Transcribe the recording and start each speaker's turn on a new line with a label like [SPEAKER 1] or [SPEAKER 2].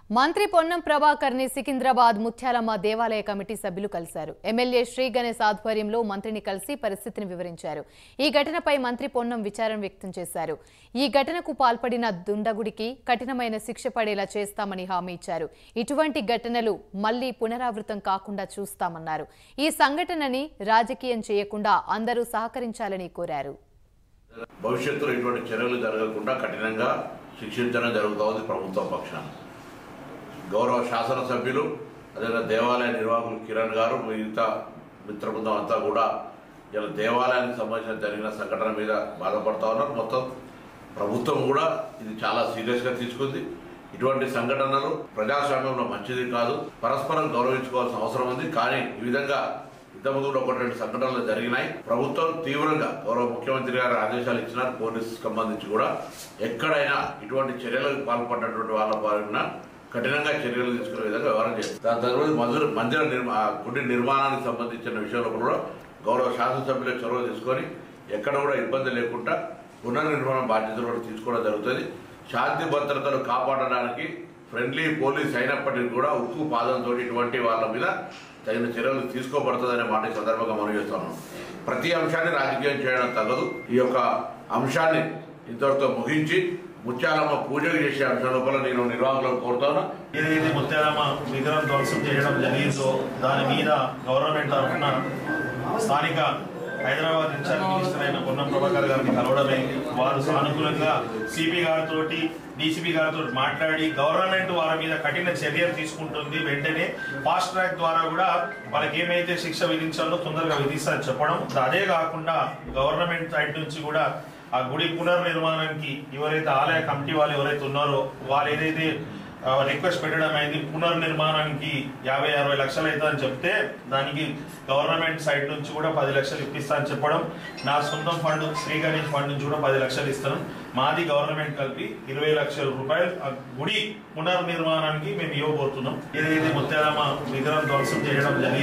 [SPEAKER 1] మంత్రి పొన్నం ప్రభాకర్ ని సికింద్రాబాద్ ముత్యాలమ్మ దేవాలయ కమిటీ సభ్యులు కలిశారు ఎమ్మెల్యే శ్రీ గణేశ్ ఆధ్వర్యంలో మంత్రిని కలిసి పరిస్థితిని వివరించారు ఈ ఘటనపై మంత్రి పొన్నం విచారం వ్యక్తం చేశారు ఈ ఘటనకు పాల్పడిన దుండగుడికి కఠినమైన శిక్ష పడేలా చేస్తామని హామీ ఇచ్చారు ఇటువంటి ఘటనలు మళ్లీ పునరావృతం కాకుండా చూస్తామన్నారు ఈ సంఘటనని రాజకీయం చేయకుండా అందరూ సహకరించాలని కోరారు
[SPEAKER 2] భవిష్యత్తులో ఇటువంటి చర్యలు జరగకుండా కఠినంగా శిక్షించడం జరుగుతోంది ప్రభుత్వం పక్షాన గౌరవ శాసనసభ్యులు అదేవిధంగా దేవాలయ నిర్వాహకులు కిరణ్ గారు మిగతా మిత్ర బృందం అంతా కూడా ఇలా దేవాలయానికి సంబంధించిన జరిగిన సంఘటన మీద బాధపడతా ఉన్నారు మొత్తం ప్రభుత్వం కూడా ఇది చాలా సీరియస్గా తీసుకుంది ఇటువంటి సంఘటనలు ప్రజాస్వామ్యంలో మంచిది కాదు పరస్పరం గౌరవించుకోవాల్సిన అవసరం ఉంది కానీ ఈ విధంగా ఇంతకుముందు కూడా ఒకటి రెండు సంఘటనలు జరిగినాయి ప్రభుత్వం తీవ్రంగా గౌరవ ముఖ్యమంత్రి గారు ఆదేశాలు ఇచ్చినారు పోలీసు సంబంధించి కూడా ఎక్కడైనా ఇటువంటి చర్యలకు పాల్పడినటువంటి వాళ్ళ పైన కఠినంగా చర్యలు తీసుకునే విధంగా వ్యవహారం చేస్తారు దాని తర్వాత మందిర మందిర నిర్మా గుడి నిర్మాణానికి సంబంధించిన విషయంలో కూడా గౌరవ శాసనసభ్యుల చొరవ తీసుకొని ఎక్కడ కూడా ఇబ్బంది లేకుండా పునర్నిర్మాణ బాధ్యతలు కూడా తీసుకోవడం జరుగుతుంది శాంతి భద్రతలు కాపాడడానికి ఫ్రెండ్లీ పోలీస్ అయినప్పటికీ కూడా ఉక్కు పాదంతో ఇటువంటి వాళ్ళ మీద తగిన చర్యలు తీసుకోబడుతుందనే మాట ఈ సందర్భంగా మనం చేస్తున్నాం ప్రతి అంశాన్ని రాజకీయం చేయడం తగదు ఈ యొక్క అంశాన్ని ఇంతటితో ముగించి ముత్యాలమ్మ పూజలు చేసే అంశం లోపల నేను నిర్వాహకులను కోరుతాను
[SPEAKER 3] ఏదైతే ముత్యాలమ్మ విగ్రహం ధ్వంసం చేయడం జరిగిందో దాని మీద గవర్నమెంట్ తరఫున స్థానిక హైదరాబాద్ ఇన్ఛార్జ్ మినిస్టర్ అయిన పొన్నం ప్రభాకర్ గారిని కలవడమైంది వారు సానుకూలంగా సిపి గారితో డీసీపీ గారితో మాట్లాడి గవర్నమెంట్ వారి మీద కఠిన చర్యలు తీసుకుంటుంది వెంటనే ఫాస్ట్ ట్రాక్ ద్వారా కూడా వాళ్ళకి ఏమైతే శిక్ష విధించాలో తొందరగా విధిస్తారని చెప్పడం అదే కాకుండా గవర్నమెంట్ సైడ్ నుంచి కూడా ఆ గుడి పునర్నిర్మాణానికి ఎవరైతే ఆలయ కమిటీ వాళ్ళు ఎవరైతే ఉన్నారో వాళ్ళు ఏదైతే ఆ, రిక్వెస్ట్ పెట్టడం అయింది పునర్నిర్మాణానికి యాభై అరవై లక్షలు అవుతుందని చెప్తే దానికి గవర్నమెంట్ సైడ్ నుంచి కూడా పది లక్షలు ఇప్పిస్తా అని చెప్పడం నా సొంతం ఫండ్ శ్రీ గణేష్ ఫండ్ నుంచి కూడా పది లక్షలు ఇస్తాను మాది గవర్నమెంట్ కలిపి ఇరవై లక్షల రూపాయలు ఆ గుడి పునర్నిర్మాణానికి మేము ఇవ్వబోతున్నాం ఏదైతే ముత్యాలమ్మ విగ్రహం ధ్వంసం చేయడం జరిగింది